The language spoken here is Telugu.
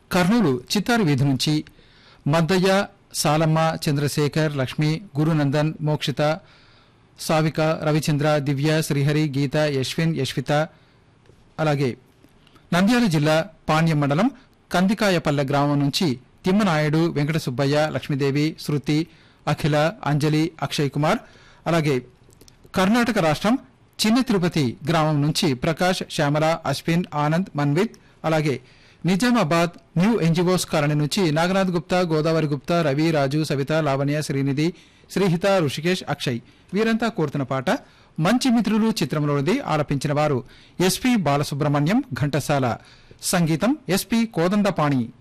కర్నూలు చిత్తారు వీధి నుంచి మద్దయ్య సాలమ్మ చంద్రశేఖర్ లక్ష్మి గురునందన్ మోక్షిత సావిక రవిచంద్ర దివ్య శ్రీహరి గీత యశ్విన్ యశ్విత అలాగే నంద్యాల జిల్లా పాణ్యం మండలం కందికాయపల్లె గ్రామం నుంచి తిమ్మనాయుడు వెంకట సుబ్బయ్య లక్ష్మీదేవి శృతి అఖిల అంజలి అక్షయ్ కుమార్ అలాగే కర్ణాటక రాష్ట్రం చిన్న తిరుపతి గ్రామం నుంచి ప్రకాష్ శ్యామల అశ్విన్ ఆనంద్ మన్విత్ అలాగే నిజామాబాద్ న్యూ ఎన్జిఓస్ కాలనీ నుంచి నాగనాథ్ గుప్తా గోదావరి గుప్తా రవి రాజు సవిత లావణ్య శ్రీనిధి శ్రీహిత ఋషికేష్ అక్షయ్ వీరంతా కోరుతున్న పాట మంచి మిత్రులు చిత్రంలోనిది ఆలపించిన వారు ఎస్పి బాలసుబ్రహ్మణ్యం ఘంటసాల సంగీతం ఎస్పి కోదండపాణి